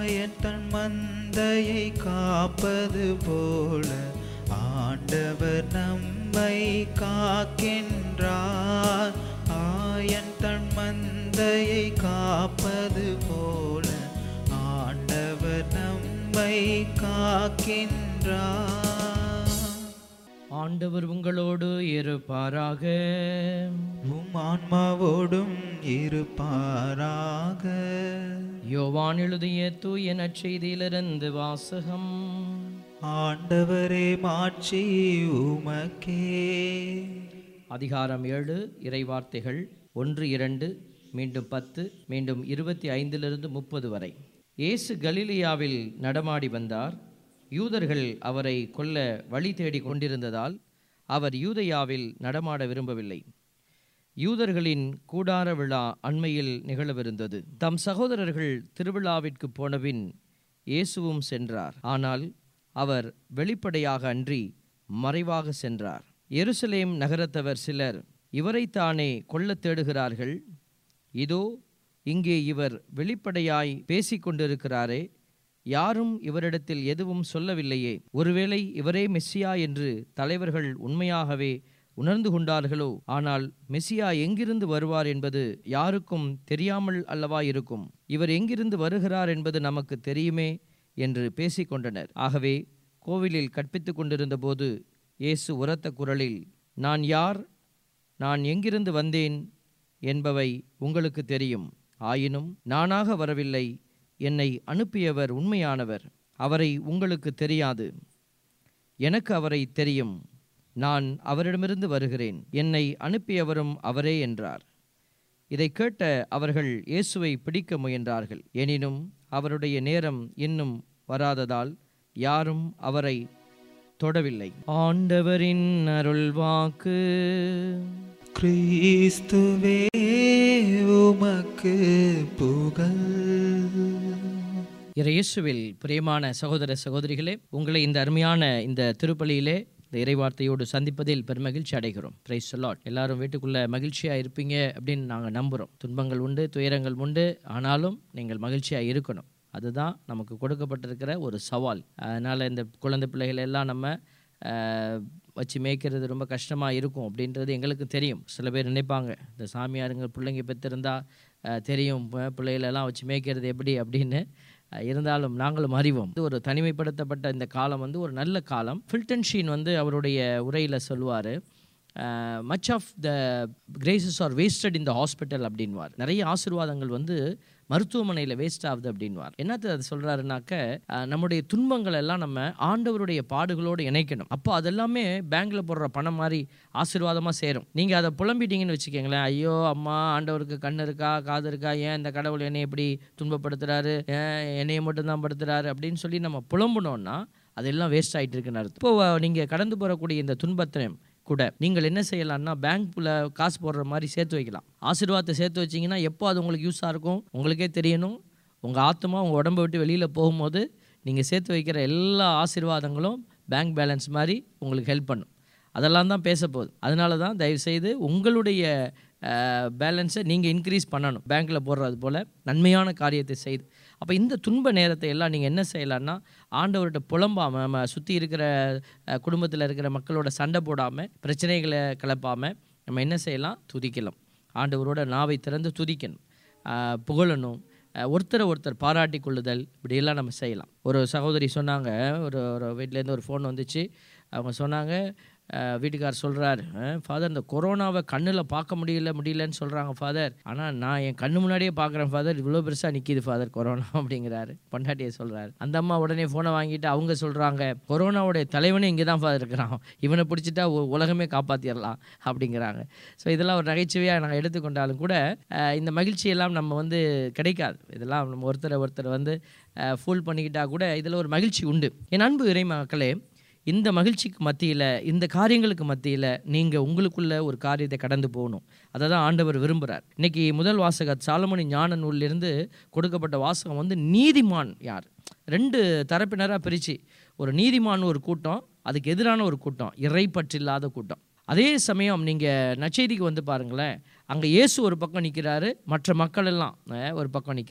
ஆயன் தன் மந்தையை காப்பது போல ஆண்டவர் நம்மை காக்கின்றார் ஆயன் தன் மந்தையை காப்பது போல ஆண்டவர் நம்மை காக்கின்றார் ஆண்டவர் உங்களோடு இருப்பாராக உம் ஆன்மாவோடும் இருப்பாராக யோவான் எழுதிய தூய நற்செய்தியிலிருந்து வாசகம் ஆண்டவரே மாட்சி உமக்கே அதிகாரம் ஏழு இறைவார்த்தைகள் ஒன்று இரண்டு மீண்டும் பத்து மீண்டும் இருபத்தி ஐந்திலிருந்து முப்பது வரை இயேசு கலிலியாவில் நடமாடி வந்தார் யூதர்கள் அவரை கொல்ல வழி தேடிக் கொண்டிருந்ததால் அவர் யூதயாவில் நடமாட விரும்பவில்லை யூதர்களின் கூடார விழா அண்மையில் நிகழவிருந்தது தம் சகோதரர்கள் திருவிழாவிற்கு போனபின் இயேசுவும் சென்றார் ஆனால் அவர் வெளிப்படையாக அன்றி மறைவாக சென்றார் எருசலேம் நகரத்தவர் சிலர் இவரைத்தானே கொல்லத் தேடுகிறார்கள் இதோ இங்கே இவர் வெளிப்படையாய் பேசிக் கொண்டிருக்கிறாரே யாரும் இவரிடத்தில் எதுவும் சொல்லவில்லையே ஒருவேளை இவரே மெஸ்ஸியா என்று தலைவர்கள் உண்மையாகவே உணர்ந்து கொண்டார்களோ ஆனால் மெஸ்ஸியா எங்கிருந்து வருவார் என்பது யாருக்கும் தெரியாமல் அல்லவா இருக்கும் இவர் எங்கிருந்து வருகிறார் என்பது நமக்கு தெரியுமே என்று பேசிக்கொண்டனர் ஆகவே கோவிலில் கற்பித்துக் கொண்டிருந்த போது இயேசு உரத்த குரலில் நான் யார் நான் எங்கிருந்து வந்தேன் என்பவை உங்களுக்கு தெரியும் ஆயினும் நானாக வரவில்லை என்னை அனுப்பியவர் உண்மையானவர் அவரை உங்களுக்கு தெரியாது எனக்கு அவரை தெரியும் நான் அவரிடமிருந்து வருகிறேன் என்னை அனுப்பியவரும் அவரே என்றார் இதை கேட்ட அவர்கள் இயேசுவை பிடிக்க முயன்றார்கள் எனினும் அவருடைய நேரம் இன்னும் வராததால் யாரும் அவரை தொடவில்லை ஆண்டவரின் அருள்வாக்கு கிறிஸ்துவே உமக்கு புகழ் இயேசுவில் பிரியமான சகோதர சகோதரிகளே உங்களை இந்த அருமையான இந்த திருப்பலியிலே இந்த இறைவார்த்தையோடு சந்திப்பதில் பெருமகிழ்ச்சி அடைகிறோம் பிரைஸ் லாட் எல்லாரும் வீட்டுக்குள்ள மகிழ்ச்சியா இருப்பீங்க அப்படின்னு நாங்கள் நம்புகிறோம் துன்பங்கள் உண்டு துயரங்கள் உண்டு ஆனாலும் நீங்கள் மகிழ்ச்சியா இருக்கணும் அதுதான் நமக்கு கொடுக்கப்பட்டிருக்கிற ஒரு சவால் அதனால் இந்த குழந்தை பிள்ளைகள் எல்லாம் நம்ம ஆஹ், வச்சு மேய்க்கிறது ரொம்ப கஷ்டமாக இருக்கும் அப்படின்றது எங்களுக்கு தெரியும் சில பேர் நினைப்பாங்க இந்த சாமியாருங்க பிள்ளைங்க பெற்றிருந்தா ஆஹ், தெரியும் ப- பிள்ளைகளெல்லாம் வச்சு மேய்க்கிறது எப்படி அப்படின்னு ஆஹ், இருந்தாலும் நாங்களும் அறிவோம் இது ஒரு தனிமைப்படுத்தப்பட்ட இந்த காலம் வந்து ஒரு நல்ல காலம் ஃபில்டன் ஷீன் வந்து அவருடைய உரையில் சொல்லுவார் much of the graces are wasted in the hospital அப்படின்வார் நிறைய ஆசீர்வாதங்கள் வந்து மருத்துவமனையில் வேஸ்ட் ஆகுது அப்படின்வார் என்னத்தை அது சொல்கிறாருனாக்க நம்முடைய துன்பங்கள் எல்லாம் நம்ம ஆண்டவருடைய பாடுகளோடு இணைக்கணும் அப்போ அதெல்லாமே பேங்க்ல போடுற பணம் மாதிரி ஆசீர்வாதமாக சேரும் நீங்கள் அதை புலம்பிட்டீங்கன்னு வச்சுக்கோங்களேன் ஐயோ அம்மா ஆண்டவருக்கு கண் இருக்கா காது இருக்கா ஏன் இந்த கடவுள் என்னை எப்படி துன்பப்படுத்துறாரு ஏன் என்னைய மட்டும்தான் படுத்துறாரு அப்படின்னு சொல்லி நம்ம புலம்புனோம்னா அதெல்லாம் வேஸ்ட் ஆகிட்டு இருக்குன்னு அர்த்தம் இப்போ நீங்கள் கடந்து போகக்கூடிய இந்த துன்பத்தை கூட நீங்கள் என்ன செய்யலாம்னா பேங்க்ல காசு போடுற மாதிரி சேர்த்து வைக்கலாம் ஆசீர்வாதத்தை சேர்த்து வச்சீங்கன்னா எப்போ அது உங்களுக்கு யூஸாக இருக்கும் உங்களுக்கே தெரியணும் உங்கள் ஆத்மா உங்கள் உடம்பை விட்டு வெளியில் போகும்போது நீங்கள் சேர்த்து வைக்கிற எல்லா ஆசீர்வாதங்களும் பேங்க் பேலன்ஸ் மாதிரி உங்களுக்கு ஹெல்ப் பண்ணும் அதெல்லாம் தான் பேச போகுது அதனால தான் தயவுசெய்து உங்களுடைய பேலன்ஸை நீங்கள் இன்க்ரீஸ் பண்ணணும் பேங்க்கில் போடுறது போல் நன்மையான காரியத்தை செய்து அப்போ இந்த துன்ப நேரத்தை எல்லாம் நீங்கள் என்ன செய்யலாம்னா ஆண்டவர்கிட்ட புலம்பாமல் நம்ம சுற்றி இருக்கிற குடும்பத்தில் இருக்கிற மக்களோட சண்டை போடாமல் பிரச்சனைகளை கிளப்பாமல் நம்ம என்ன செய்யலாம் துதிக்கலாம் ஆண்டவரோட நாவை திறந்து துதிக்கணும் ஆஹ் புகழணும் ஆஹ் ஒருத்தரை ஒருத்தர் பாராட்டி கொள்ளுதல் இப்படியெல்லாம் நம்ம செய்யலாம் ஒரு சகோதரி சொன்னாங்க ஒரு ஒரு வீட்டிலேருந்து ஒரு ஃபோன் வந்துச்சு அவங்க சொன்னாங்க ஆஹ் வீட்டுக்கார் சொல்கிறார் ஃபாதர் இந்த கொரோனாவை கண்ணில் பார்க்க முடியல முடியலன்னு சொல்கிறாங்க ஃபாதர் ஆனால் நான் என் கண்ணு முன்னாடியே பார்க்குறேன் ஃபாதர் இவ்வளோ பெருசாக நிற்கிது ஃபாதர் கொரோனா அப்படிங்கிறாரு பொண்டாட்டியை சொல்கிறாரு அந்த அம்மா உடனே ஃபோனை வாங்கிட்டு அவங்க சொல்கிறாங்க கொரோனாவுடைய தலைவனே இங்கே தான் ஃபாதர் இருக்கிறான் இவனை பிடிச்சிட்டா உ- உலகமே காப்பாற்றிடலாம் அப்படிங்கிறாங்க ஸோ இதெல்லாம் ஒரு நகைச்சுவையாக நாங்கள் எடுத்துக்கொண்டாலும் கூட ஆஹ் இந்த மகிழ்ச்சியெல்லாம் நம்ம வந்து கிடைக்காது இதெல்லாம் நம்ம ஒருத்தரை ஒருத்தர் வந்து ஃபூல் பண்ணிக்கிட்டா கூட இதில் ஒரு மகிழ்ச்சி உண்டு என் அன்பு இறை மக்களே இந்த மகிழ்ச்சிக்கு மத்தியில் இந்த காரியங்களுக்கு மத்தியில் நீங்கள் உங்களுக்குள்ள ஒரு காரியத்தை கடந்து போகணும் அதை தான் ஆண்டவர் விரும்புகிறார் இன்னைக்கு முதல் வாசகர் சாலமணி ஞான நூலிலிருந்து கொடுக்கப்பட்ட வாசகம் வந்து நீதிமான் யார் ரெண்டு தரப்பினராக பிரித்து ஒரு நீதிமான் ஒரு கூட்டம் அதுக்கு எதிரான ஒரு கூட்டம் இறைப்பற்றில்லாத கூட்டம் அதே சமயம் நீங்கள் நச்செய்திக்கு வந்து பாருங்களேன் அங்கே இயேசு ஒரு பக்கம் நிற்கிறாரு மற்ற மக்கள் எல்லாம் அஹ், ஒரு பக்கம் நிற்கிறாங்க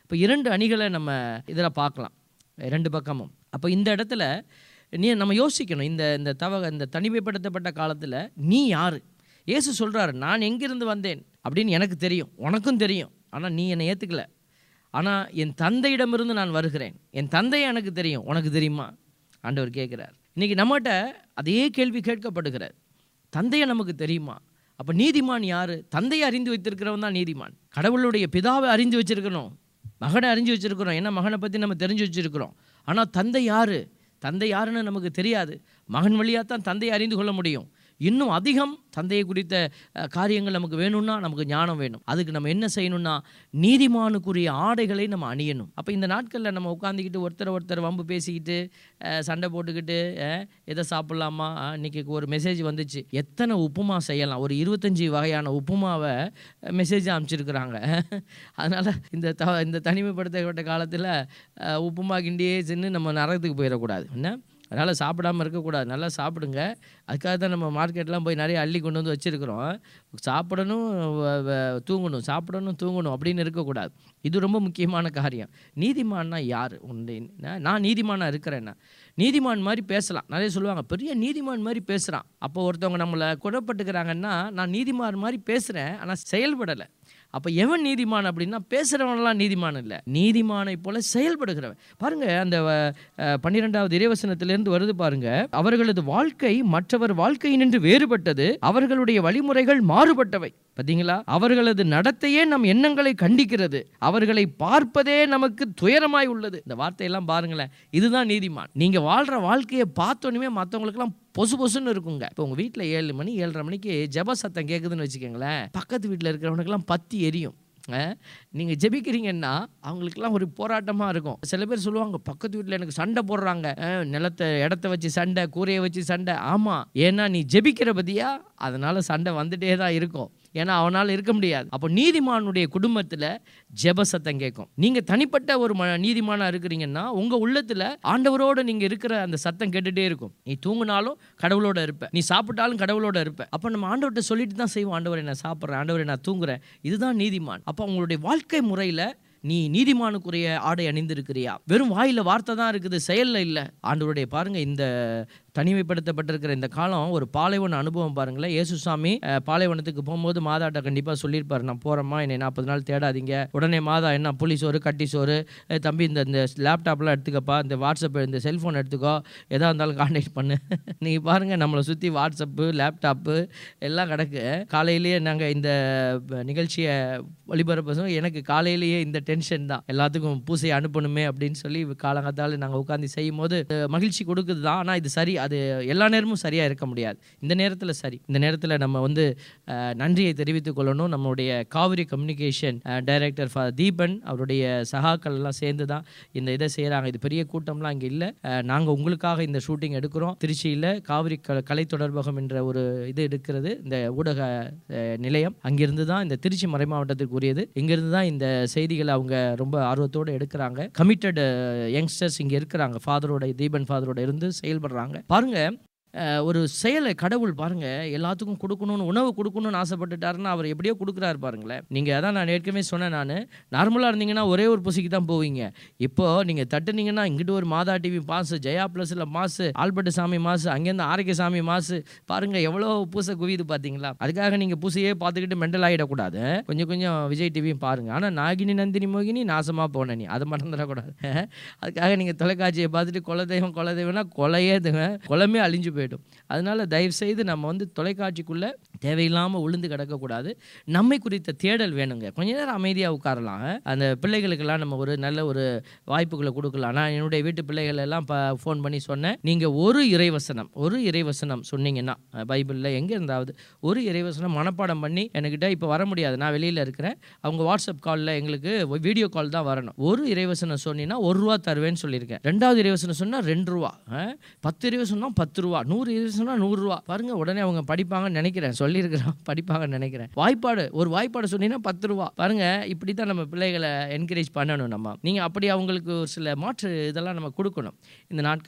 இப்போ இரண்டு அணிகளை நம்ம இதில் பார்க்கலாம் ரெண்டு பக்கமும் அப்போ இந்த இடத்துல நீ நம்ம யோசிக்கணும் இந்த இந்த தவ இந்த தனிமைப்படுத்தப்பட்ட காலத்தில் நீ யார் இயேசு சொல்கிறாரு நான் எங்கிருந்து வந்தேன் அப்படின்னு எனக்கு தெரியும் உனக்கும் தெரியும் ஆனால் நீ என்னை ஏற்றுக்கல ஆனால் என் தந்தையிடமிருந்து நான் வருகிறேன் என் தந்தை எனக்கு தெரியும் உனக்கு தெரியுமா ஆண்டவர் கேட்குறார் இன்றைக்கி நம்மகிட்ட அதே கேள்வி கேட்கப்படுகிறார் தந்தையை நமக்கு தெரியுமா அப்போ நீதிமான் யார் தந்தையை அறிந்து வைத்திருக்கிறவன் தான் நீதிமான் கடவுளுடைய பிதாவை அறிந்து வச்சிருக்கணும் மகனை அறிஞ்சு வச்சிருக்கிறோம் என்ன மகனை பற்றி நம்ம தெரிஞ்சு வச்சிருக்கிறோம் ஆனால் தந்தை யார் தந்தை யாருன்னு நமக்கு தெரியாது மகன் வழியாக தான் தந்தையை அறிந்து கொள்ள முடியும் இன்னும் அதிகம் தந்தையை குறித்த அஹ், காரியங்கள் நமக்கு வேணும்னா நமக்கு ஞானம் வேணும் அதுக்கு நம்ம என்ன செய்யணும்னா நீதிமானுக்குரிய ஆடைகளை நம்ம அணியணும் அப்போ இந்த நாட்களில் நம்ம உட்காந்துக்கிட்டு ஒருத்தர் ஒருத்தர் வம்பு பேசிக்கிட்டு அஹ், சண்டை போட்டுக்கிட்டு அஹ், எதை சாப்பிட்லாமா அஹ், இன்னைக்கு ஒரு மெசேஜ் வந்துச்சு எத்தனை உப்புமா செய்யலாம் ஒரு இருபத்தஞ்சி வகையான உப்புமாவை மெசேஜ் அனுப்பிச்சிருக்கிறாங்க அதனால் இந்த த இந்த தனிமைப்படுத்தப்பட்ட காலத்தில் உப்புமா கிண்டியே சென்று நம்ம நரகத்துக்கு போயிடக்கூடாது என்ன அதனால் சாப்பிடாம இருக்கக்கூடாது நல்லா சாப்பிடுங்க அதுக்காக தான் நம்ம மார்க்கெட்லாம் போய் நிறைய அள்ளி கொண்டு வந்து வச்சுருக்குறோம் சாப்பிடணும் வ- வ- தூங்கணும் சாப்பிடணும் தூங்கணும் அப்படின்னு இருக்கக்கூடாது இது ரொம்ப முக்கியமான காரியம் நீதிமான்னா யார் உண்டு நான் நான் நீதிமானாக இருக்கிறேன்னா நீதிமான் மாதிரி பேசலாம் நிறைய சொல்லுவாங்க பெரிய நீதிமான் மாதிரி பேசுகிறான் அப்போ ஒருத்தவங்க நம்மளை குணப்பட்டுக்கிறாங்கன்னா நான் நீதிமான் மாதிரி பேசுகிறேன் ஆனால் செயல்படலை அப்போ எவன் நீதிமான் அப்படின்னா பேசுகிறவன்லாம் நீதிமான் இல்லை நீதிமானை போல செயல்படுகிறவன் பாருங்க அந்த அஹ், பன்னிரெண்டாவது இறைவசனத்திலிருந்து வருது பாருங்க அவர்களது வாழ்க்கை மற்றவர் வாழ்க்கையினின்று வேறுபட்டது அவர்களுடைய வழிமுறைகள் மாறுபட்டவை பார்த்தீங்களா அவர்களது நடத்தையே நம் எண்ணங்களை கண்டிக்கிறது அவர்களை பார்ப்பதே நமக்கு துயரமாய் உள்ளது இந்த வார்த்தையெல்லாம் பாருங்களேன் இதுதான் நீதிமான் நீங்க வாழ்ற வாழ்க்கையை பார்த்தோன்னே மற்றவங்களுக்குலாம் பொசு பொசுன்னு இருக்குங்க இப்போ உங்கள் வீட்டில் ஏழு மணி ஏழரை மணிக்கு ஜெப சத்தம் கேட்குதுன்னு வச்சுக்கோங்களேன் பக்கத்து வீட்டில் இருக்கிறவனுக்கெல்லாம் பத்தி எரியும் நீங்கள் ஜெபிக்கிறீங்கன்னா அவங்களுக்குலாம் ஒரு போராட்டமாக இருக்கும் சில பேர் சொல்லுவாங்க பக்கத்து வீட்டில் எனக்கு சண்டை போடுறாங்க அஹ், நிலத்தை இடத்த வச்சு சண்டை கூரையை வச்சு சண்டை ஆமாம் ஏன்னா நீ ஜெபிக்கிற பத்தியா அதனால சண்டை வந்துட்டே தான் இருக்கும் ஏன்னா அவனால் இருக்க முடியாது அப்போ நீதிமானுடைய குடும்பத்தில் ஜெப சத்தம் கேட்கும் நீங்கள் தனிப்பட்ட ஒரு ம நீதிமானாக இருக்கிறீங்கன்னா உங்கள் உள்ளத்தில் ஆண்டவரோட நீங்கள் இருக்கிற அந்த சத்தம் கேட்டுகிட்டே இருக்கும் நீ தூங்கினாலும் கடவுளோட இருப்ப நீ சாப்பிட்டாலும் கடவுளோட இருப்ப அப்போ நம்ம ஆண்டவர்கிட்ட சொல்லிட்டு தான் செய்வோம் ஆண்டவரை நான் சாப்பிட்றேன் ஆண்டவரை நான் தூங்குறேன் இதுதான் நீதிமான் அப்போ உங்களுடைய வாழ்க்கை முறையில் நீ நீதிமானுக்குரிய ஆடை அணிந்திருக்கிறியா வெறும் வாயில வார்த்தை தான் இருக்குது செயல்ல இல்லை ஆண்டவருடைய பாருங்க இந்த தனிமைப்படுத்தப்பட்டிருக்கிற இந்த காலம் ஒரு பாலைவன அனுபவம் பாருங்களேன் இயேசுசாமி அஹ், பாலைவனத்துக்கு போகும்போது மாதாட்ட கண்டிப்பாக சொல்லியிருப்பாரு நான் போகிறேம்மா என்னை நாற்பது நாள் தேடாதீங்க உடனே மாதா என்ன புளி சோறு கட்டி சோறு அஹ், தம்பி இந்த இந்த லேப்டாப்லாம் எடுத்துக்கப்பா இந்த வாட்ஸ்அப் இந்த செல்ஃபோன் எடுத்துக்கோ எதா இருந்தாலும் கான்டாக்ட் பண்ணு நீங்கள் பாருங்கள் நம்மளை சுற்றி வாட்ஸ்அப்பு லேப்டாப்பு எல்லாம் கிடக்கு காலையிலேயே நாங்கள் இந்த ப- நிகழ்ச்சியை ஒளிபரப்பு எனக்கு காலையிலேயே இந்த டென்ஷன் தான் எல்லாத்துக்கும் பூசை அனுப்பணுமே அப்படின்னு சொல்லி காலங்காத்தால நாங்கள் உட்காந்து செய்யும் போது அஹ், மகிழ்ச்சி கொடுக்குது தான் ஆனால் இது சரி அது எல்லா நேரமும் சரியாக இருக்க முடியாது இந்த நேரத்தில் சரி இந்த நேரத்தில் நம்ம வந்து அஹ், நன்றியை தெரிவித்துக் கொள்ளணும் நம்மளுடைய Kaveri communication director for Deepan அவருடைய சகாக்கள் எல்லாம் சேர்ந்து தான் இந்த இதை செய்கிறாங்க இது பெரிய கூட்டம்லாம் இங்கே இல்லை நாங்கள் உங்களுக்காக இந்த ஷூட்டிங் எடுக்கிறோம் திருச்சியில் காவிரி க கலை தொடர்பகம் என்ற ஒரு இது எடுக்கிறது இந்த ஊடக அஹ், நிலையம் அங்கிருந்து தான் இந்த திருச்சி மறை மாவட்டத்திற்கு உரியது இங்கிருந்து தான் இந்த செய்திகளை அவங்க ரொம்ப ஆர்வத்தோடு எடுக்கிறாங்க கமிட்டட் யங்ஸ்டர்ஸ் இங்கே இருக்கிறாங்க ஃபாதரோட தீபன் ஃபாதரோட இருந்து செயல்படுறாங்க பாருங்க அஹ், ஒரு செயலை கடவுள் பாருங்க எல்லாத்துக்கும் கொடுக்கணும்னு உணவு கொடுக்கணும்னு ஆசைப்பட்டுட்டாருன்னா அவர் எப்படியோ கொடுக்குறாரு பாருங்களேன் நீங்கள் அதான் நான் ஏற்கனவே சொன்னேன் நான் நார்மலாக இருந்தீங்கன்னா ஒரே ஒரு புசிக்கு தான் போவீங்க இப்போ நீங்கள் தட்டுனீங்கன்னா இங்கிட்டு ஒரு மாதா டிவி மாசு ஜெயா ப்ளஸில் மாசு ஆல்பர்ட் சாமி மாசு அங்கேருந்து ஆரோக்கியசாமி மாசு பாருங்க எவ்வளோ பூசை குவியுது பார்த்தீங்களா அதுக்காக நீங்கள் பூசையே பார்த்துக்கிட்டு மெண்டல் ஆகிடக்கூடாது கொஞ்சம் கொஞ்சம் விஜய் டிவியும் பாருங்க ஆனால் நாகினி நந்தினி மோகினி நாசமாக போன நீ அதை மறந்துடக்கூடாது அதுக்காக நீங்கள் தொலைக்காட்சியை பார்த்துட்டு குலதெய்வம் குலதெய்வம்னா கொலையே இதுங்க குலமே அழிஞ்சு போயிடும் அதனால தயவு செய்து நம்ம வந்து தொலைக்காட்சிக்குள்ளே தேவையில்லாமல் உளுந்து கிடக்கக்கூடாது நம்மை குறித்த தேடல் வேணுங்க கொஞ்ச நேரம் அமைதியாக உட்காரலாம் அந்த பிள்ளைகளுக்கெல்லாம் நம்ம ஒரு நல்ல ஒரு வாய்ப்புகளை கொடுக்கலாம் நான் என்னுடைய வீட்டு பிள்ளைகள் எல்லாம் இப்போ ஃபோன் பண்ணி சொன்னேன் நீங்கள் ஒரு இறைவசனம் ஒரு இறைவசனம் சொன்னீங்கன்னா பைபிளில் எங்கே இருந்தாவது ஒரு இறைவசனம் மனப்பாடம் பண்ணி என்கிட்ட இப்போ வர முடியாது நான் வெளியில் இருக்கிறேன் அவங்க வாட்ஸ்அப் காலில் எங்களுக்கு வீடியோ கால் தான் வரணும் ஒரு இறைவசனம் சொன்னீங்கன்னா ஒரு ரூபா தருவேன்னு சொல்லியிருக்கேன் ரெண்டாவது இறைவசனம் சொன்னால் ரெண்டு ரூபா ஆ? பத்து இறைவசனம் பத்து ரூபா நூறு இறைவசனம் நூறு ரூபா பாருங்க உடனே அவங்க படிப்பாங்கன்னு நினைக்கிறேன் சொல்லியிருக்கிறோம் படிப்பாங்கன்னு நினைக்கிறேன் வாய்ப்பாடு ஒரு வாய்ப்பாடு சொன்னீங்கன்னா பத்து ரூபா பாருங்க இப்படி தான் நம்ம பிள்ளைகளை என்கரேஜ் பண்ணணும் நம்ம நீங்கள் அப்படி அவங்களுக்கு ஒரு சில மாற்று இதெல்லாம் நம்ம கொடுக்கணும் இந்த நாட்களில்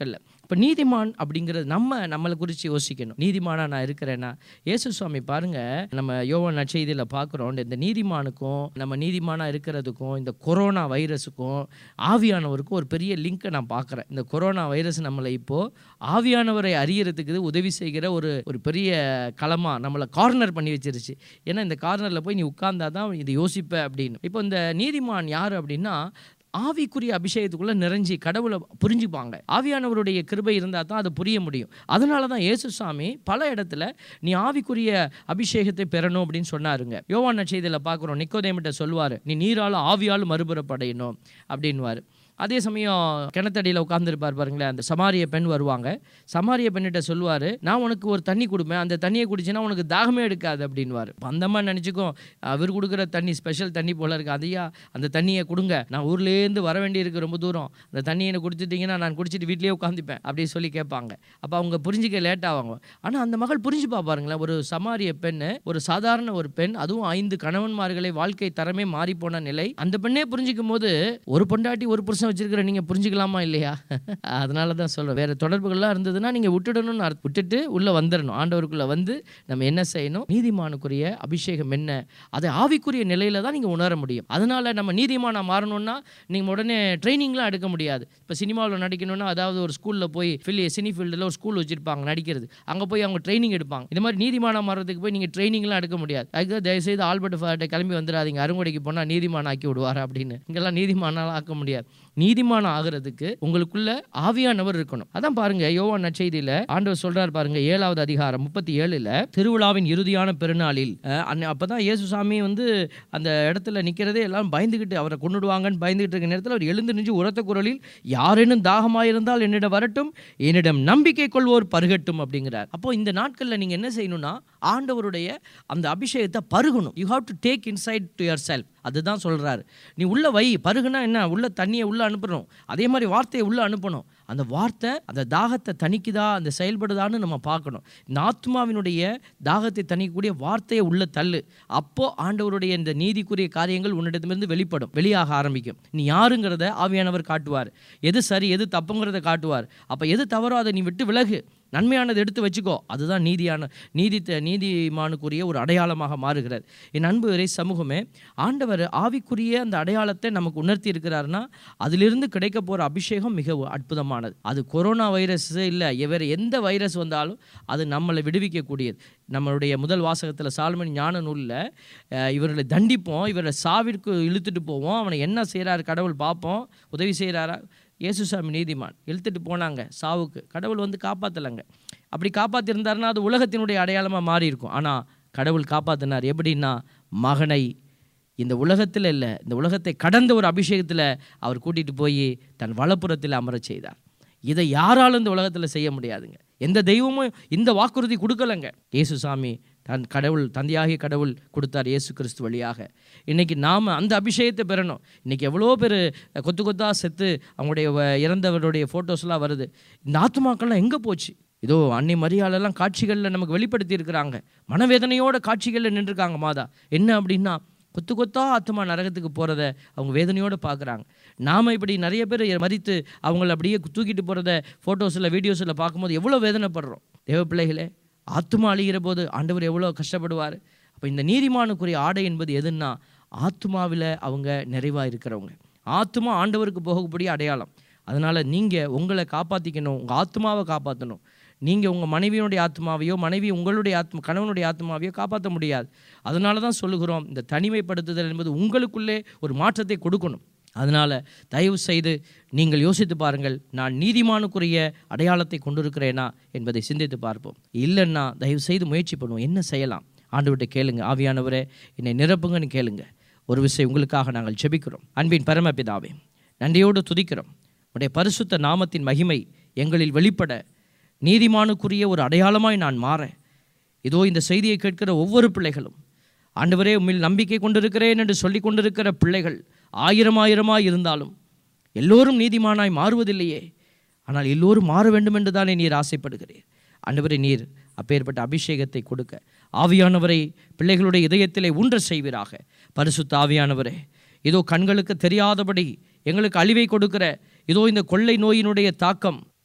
இப்போ நீதிமான் அப்படிங்கிறது நம்ம நம்மளை குறித்து யோசிக்கணும் நீதிமானா நான் இருக்கிறேன்னா இயேசு சுவாமி பாருங்க நம்ம யோவான் நற்செய்தியில் பார்க்குறோம் இந்த நீதிமானுக்கும் நம்ம நீதிமானா இருக்கிறதுக்கும் இந்த கொரோனா வைரஸுக்கும் ஆவியானவருக்கும் ஒரு பெரிய லிங்கை நான் பார்க்குறேன் இந்த கொரோனா வைரஸ் நம்மளை இப்போ ஆவியானவரை அறியறதுக்கு இது உதவி செய்கிற ஒரு ஒரு பெரிய களமா நம்மளை கார்னர் பண்ணி வச்சிருச்சு ஏன்னா இந்த கார்னரில் போய் நீ உட்கார்ந்தா தான் இது யோசிப்ப அப்படின்னு இப்போ இந்த நீதிமான் யார் அப்படின்னா ஆவிக்குரிய அபிஷேகத்துக்குள்ள நிறைஞ்சி கடவுளை புரிஞ்சுப்பாங்க ஆவியானவருடைய கிருபை இருந்தால் தான் அது புரிய முடியும் அதனால தான் இயேசு சாமி பல இடத்துல நீ ஆவிக்குரிய அபிஷேகத்தை பெறணும் அப்படின்னு சொன்னாருங்க யோவான் நற்செய்தியில் பார்க்குறோம் நிக்கோதேமிட்ட சொல்லுவார் நீ நீரால் ஆவியால் மறுபுறப்படையணும் அப்படின்வார் அதே சமயம் கிணத்தடியில் உட்காந்துருப்பார் பாருங்களேன் அந்த சமாரிய பெண் வருவாங்க சமாரிய பெண்ணிட்ட சொல்லுவார் நான் உனக்கு ஒரு தண்ணி கொடுப்பேன் அந்த தண்ணியை குடிச்சினா உனக்கு தாகமே எடுக்காது அப்படின்வார் அந்த மாதிரி நினச்சிக்கும் அவர் கொடுக்குற தண்ணி ஸ்பெஷல் தண்ணி போல இருக்கு அதையா அந்த தண்ணியை கொடுங்க நான் ஊர்லேருந்து வர வேண்டியிருக்கு ரொம்ப தூரம் அந்த தண்ணியை எனக்கு குடிச்சிட்டிங்கன்னா நான் குடிச்சிட்டு வீட்லேயே உட்காந்துப்பேன் அப்படின்னு சொல்லி கேட்பாங்க அப்போ அவங்க புரிஞ்சிக்க லேட் ஆவாங்க ஆனால் அந்த மகள் புரிஞ்சுப்பா பாருங்களேன் ஒரு சமாரிய பெண் ஒரு சாதாரண ஒரு பெண் அதுவும் ஐந்து கணவன்மார்களை வாழ்க்கை தரமே மாறி போன நிலை அந்த பெண்ணே புரிஞ்சிக்கும் போது ஒரு பொண்டாட்டி ஒரு புருஷன் வச்சிருக்கிற நீங்க புரிஞ்சுக்கலாமா இல்லையா அதனால தான் சொல்றேன் வேற தொடர்புகள்லாம் இருந்ததுன்னா நீங்க விட்டுடணும்னு அர்த்தம். விட்டுட்டு உள்ள வந்துடணும் ஆண்டவருக்குள்ள வந்து நம்ம என்ன செய்யணும் நீதிமானுக்குரிய அபிஷேகம் என்ன அதை ஆவிக்குரிய நிலையில தான் நீங்க உணர முடியும் அதனால நம்ம நீதிமானா மாறணும்னா நீங்க உடனே ட்ரைனிங்லாம் எடுக்க முடியாது இப்போ சினிமாவில் நடிக்கணும்னா அதாவது ஒரு ஸ்கூல்ல போய் ஃபில்லி சினி ஃபீல்டில் ஒரு ஸ்கூல் வச்சிருப்பாங்க நடிக்கிறது அங்க போய் அவங்க ட்ரைனிங் எடுப்பாங்க இந்த மாதிரி நீதிமானா மாறதுக்கு போய் நீங்க ட்ரைனிங்லாம் எடுக்க முடியாது அதுக்கு தயவுசெய்து ஆல்பர்ட் ஃபார்ட்டை கிளம்பி வந்துடாதீங்க அருங்கொடைக்கு போனா நீதிமான் ஆக்கி விடுவார் அப்படின்னு இங்கெல்லாம் நீதிமானால் ஆக்க முடியாது நீதிமானம் ஆகிறதுக்கு உங்களுக்குள்ள ஆவியானவர் இருக்கணும் அதான் பாருங்க யோவான் நற்செய்தியில ஆண்டவர் சொல்றாரு பாருங்க ஏழாவது அதிகாரம் முப்பத்தி ஏழுல திருவிழாவின் இறுதியான பெருநாளில் அஹ், அன்ன- அப்பதான் இயேசுசாமி வந்து அந்த இடத்துல நிக்கிறதே எல்லாம் பயந்துகிட்டு அவரை கொண்டுடுவாங்கன்னு பயந்துகிட்டு இருக்க நேரத்தில் அவர் எழுந்து நின்று உரத்த குரலில் யாரேனும் தாகமாயிருந்தால் என்னிடம் வரட்டும் என்னிடம் நம்பிக்கை கொள்வோர் பருகட்டும் அப்படிங்கிறார் அப்போ இந்த நாட்கள்ல நீங்க என்ன செய்யணும்னா ஆண்டவருடைய அந்த அபிஷேகத்தை பருகணும் you have to take inside to yourself அதுதான் சொல்றாரு நீ உள்ள வை பருகுனா என்ன உள்ள தண்ணியை உள்ள அனுப்பணும் அதே மாதிரி வார்த்தையை உள்ள அனுப்பணும் அந்த வார்த்தை அந்த தாகத்தை தணிக்குதா அந்த செயல்படுதான்னு நம்ம பார்க்கணும் இந்த ஆத்மாவினுடைய தாகத்தை தணிக்கக்கூடிய வார்த்தையை உள்ள தள்ளு அப்போ ஆண்டவருடைய இந்த நீதிக்குரிய காரியங்கள் உன்னிடத்திலிருந்து வெளிப்படும் வெளியாக ஆரம்பிக்கும் நீ யாருங்கிறத ஆவியானவர் காட்டுவார் எது சரி எது தப்புங்கிறத காட்டுவார் அப்போ எது தவறோ அதை நீ விட்டு விலகு நன்மையானதை எடுத்து வச்சுக்கோ அதுதான் நீதியான நீதி நீதிமானுக்குரிய ஒரு அடையாளமாக மாறுகிறது என் அன்பு இறை சமூகமே ஆண்டவர் ஆவிக்குரிய அந்த அடையாளத்தை நமக்கு உணர்த்தி இருக்கிறாருன்னா அதிலிருந்து கிடைக்க போகிற அபிஷேகம் மிக அற்புதமானது அது கொரோனா வைரஸ் இல்லை வேறு எந்த வைரஸ் வந்தாலும் அது நம்மளை விடுவிக்கக்கூடியது நம்மளுடைய முதல் வாசகத்தில் சால்மன் ஞான நூலில் அஹ், இவர்களை தண்டிப்போம் இவரை சாவிற்கு இழுத்துட்டு போவோம் அவனை என்ன செய்கிறாரு கடவுள் பார்ப்போம் உதவி செய்கிறாரா இயேசுசாமி நீதிமான் இழுத்துட்டு போனாங்க சாவுக்கு கடவுள் வந்து காப்பாற்றலைங்க அப்படி காப்பாற்றிருந்தாருன்னா அது உலகத்தினுடைய அடையாளமாக மாறி இருக்கும் ஆனால் கடவுள் காப்பாற்றினார் எப்படின்னா மகனை இந்த உலகத்தில் இல்லை இந்த உலகத்தை கடந்த ஒரு அபிஷேகத்தில் அவர் கூட்டிகிட்டு போய் தன் வலப்புறத்தில் அமரச் செய்தார் இதை யாராலும் இந்த உலகத்தில் செய்ய முடியாதுங்க எந்த தெய்வமும் இந்த வாக்குறுதி கொடுக்கலங்க இயேசுசாமி தன் கடவுள் தந்தையாகிய கடவுள் கொடுத்தார் இயேசு கிறிஸ்து வழியாக இன்னைக்கு நாம் அந்த அபிஷேகத்தை பெறணும் இன்னைக்கு எவ்வளோ பேர் கொத்து கொத்தா செத்து அவங்களுடைய வ- இறந்தவருடைய ஃபோட்டோஸ்லாம் வருது இந்த ஆத்மாக்கள்லாம் எங்கே போச்சு இதோ அன்னை மரியாளெல்லாம் காட்சிகளில் நமக்கு வெளிப்படுத்தி இருக்கிறாங்க மனவேதனையோட காட்சிகளில் நின்றுருக்காங்க மாதா என்ன அப்படின்னா கொத்து கொத்தா ஆத்மா நரகத்துக்கு போகிறத அவங்க வேதனையோடு பார்க்குறாங்க நாம் இப்படி நிறைய பேர் மறித்து அவங்கள அப்படியே தூக்கிட்டு போகிறத ஃபோட்டோஸில் வீடியோஸில் பார்க்கும்போது எவ்வளோ வேதனைப்படுறோம் தேவ பிள்ளைகளே ஆத்மா அழிகிற போது ஆண்டவர் எவ்வளோ கஷ்டப்படுவார் அப்போ இந்த நீதிமானுக்குரிய ஆடை என்பது எதுன்னா ஆத்மாவில் அவங்க நிறைவாக இருக்கிறவங்க ஆத்மா ஆண்டவருக்கு போகக்கூடிய அடையாளம் அதனால் நீங்கள் உங்களை காப்பாற்றிக்கணும் உங்கள் ஆத்மாவை காப்பாற்றணும் நீங்கள் உங்கள் மனைவியினுடைய ஆத்மாவையோ மனைவி உங்களுடைய ஆத்மா கணவனுடைய ஆத்மாவையோ காப்பாற்ற முடியாது அதனால தான் சொல்லுகிறோம் இந்த தனிமைப்படுத்துதல் என்பது உங்களுக்குள்ளே ஒரு மாற்றத்தை கொடுக்கணும் அதனால் தயவு செய்து நீங்கள் யோசித்து பாருங்கள் நான் நீதிமானுக்குரிய அடையாளத்தை கொண்டிருக்கிறேனா என்பதை சிந்தித்து பார்ப்போம் இல்லைன்னா தயவு செய்து முயற்சி பண்ணுவோம் என்ன செய்யலாம் ஆண்டவர்கிட்ட கேளுங்க ஆவியானவரே என்னை நிரப்புங்கன்னு கேளுங்க ஒரு விஷயம் உங்களுக்காக நாங்கள் ஜெபிக்கிறோம் அன்பின் பரமபிதாவே நன்றியோடு துதிக்கிறோம் உடைய பரிசுத்த நாமத்தின் மகிமை எங்களில் வெளிப்பட நீதிமானுக்குரிய ஒரு அடையாளமாய் நான் மாற இதோ இந்த செய்தியை கேட்கிற ஒவ்வொரு பிள்ளைகளும் ஆண்டவரே உம்மில் நம்பிக்கை கொண்டிருக்கிறேன் என்று சொல்லி கொண்டிருக்கிற பிள்ளைகள் ஆயிரம் ஆயிரமாய் இருந்தாலும் எல்லோரும் நீதிமானாய் மாறுவதில்லையே ஆனால் எல்லோரும் மாற வேண்டும் என்று தானே நீர் ஆசைப்படுகிறீர் ஆண்டவரே நீர் அப்பேற்பட்ட அபிஷேகத்தை கொடுக்க ஆவியானவரை பிள்ளைகளுடைய இதயத்திலே ஊன்ற செய்வீராக பரிசுத்த ஆவியானவரே இதோ கண்களுக்கு தெரியாதபடி எங்களுக்கு அழிவை கொடுக்கிற இதோ இந்த கொள்ளை நோயினுடைய தாக்கம்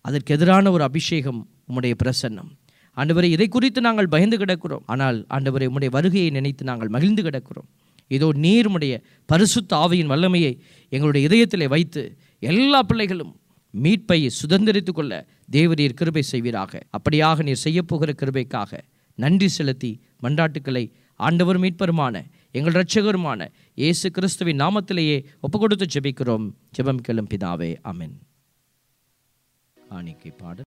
அதற்கு எதிரான ஒரு அபிஷேகம் உம்முடைய பிரசன்னம் ஆண்டவரே இதை குறித்து நாங்கள் பயந்து கிடக்கிறோம் ஆனால் ஆண்டவரே உம்முடைய வருகையை நினைத்து நாங்கள் மகிழ்ந்து கிடக்கிறோம் இதோ நீர் உம்முடைய பரிசுத்த ஆவியின் வல்லமையை எங்களுடைய இதயத்திலே வைத்து எல்லா பிள்ளைகளும் மீட்பை சுதந்திரித்துக் கொள்ள தேவரீர் கிருபை செய்வீராக அப்படியாக நீர் செய்யப்போகிற கிருபைக்காக நன்றி செலுத்தி மன்றாட்டுக்களை ஆண்டவர் மீட்பருமான எங்கள் இரட்சகருமான இயேசு கிறிஸ்துவின் நாமத்திலேயே ஒப்புக்கொடுத்து ஜெபிக்கிறோம் ஜெபம் கேளும் பிதாவே அமென் காணிக்கை பாடல்